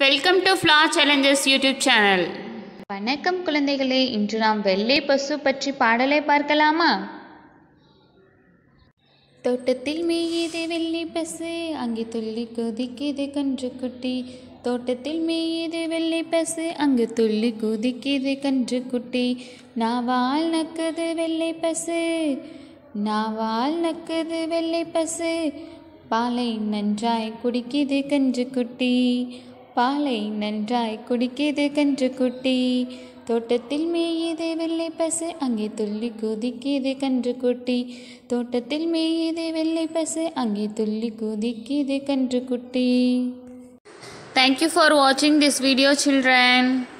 welcome to ஃப்ளா challenges YouTube channel வணக்கம் குழந்தைகளே இன்று நாம் வெள்ளை பசு பற்றி பாடலை பார்க்கலாமா தோட்டத்தில் மேயுது வெள்ளை பசு அங்கே துள்ளி குதிக்குது கன்று குட்டி தோட்டத்தில் மேயுது வெள்ளை பசு அங்கு துள்ளி குதிக்குது கன்று குட்டி நாவால் நக்குது வெள்ளை பசு நாவால் நக்குது வெள்ளை பசு பாலை நன்றாய் குடிக்குது கன்று குட்டி பாலை நன்றாய் குடிக்குது கன்று குட்டி தோட்டத்தில் மேயுது வெள்ளை பசு அங்கே துள்ளி குதிக்குது கன்று குட்டி தோட்டத்தில் மேயுது வெள்ளை பசு அங்கே துள்ளி குதிக்குது கன்று குட்டி தேங்க்யூ ஃபார் வாட்சிங் திஸ் வீடியோ சில்ட்ரன்